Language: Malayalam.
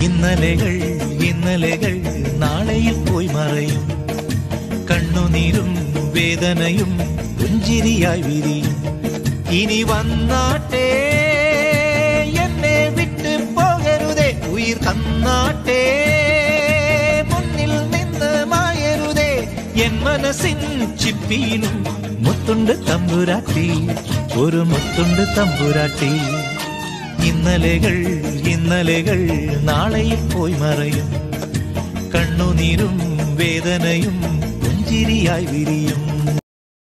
ഇന്നലെകൾ ഇന്നലെകൾ നാളെയിൽ പോയി മറയും കണ്ണുനീരും വേദനയും പുഞ്ചിരിയായി വിരിയും ഇനി വന്നാട്ടെ എന്നെ വിട്ട് പോകരുതേ ഉയിർ തന്നാട്ടെ മുന്നിൽ നിന്ന് മായരുതേ എൻ മനസ്സിൻ ചിപ്പിയിലും മുത്തുണ്ട് തമ്പുരാട്ടി ഒരു മുത്തുണ്ട് തമ്പുരാട്ടി ഇന്നലെകൾ ഇന്നലെകൾ നാളെയിൽ പോയി മറയും കണ്ണുനീരും വേദനയും പുഞ്ചിരിയായി വിരിയും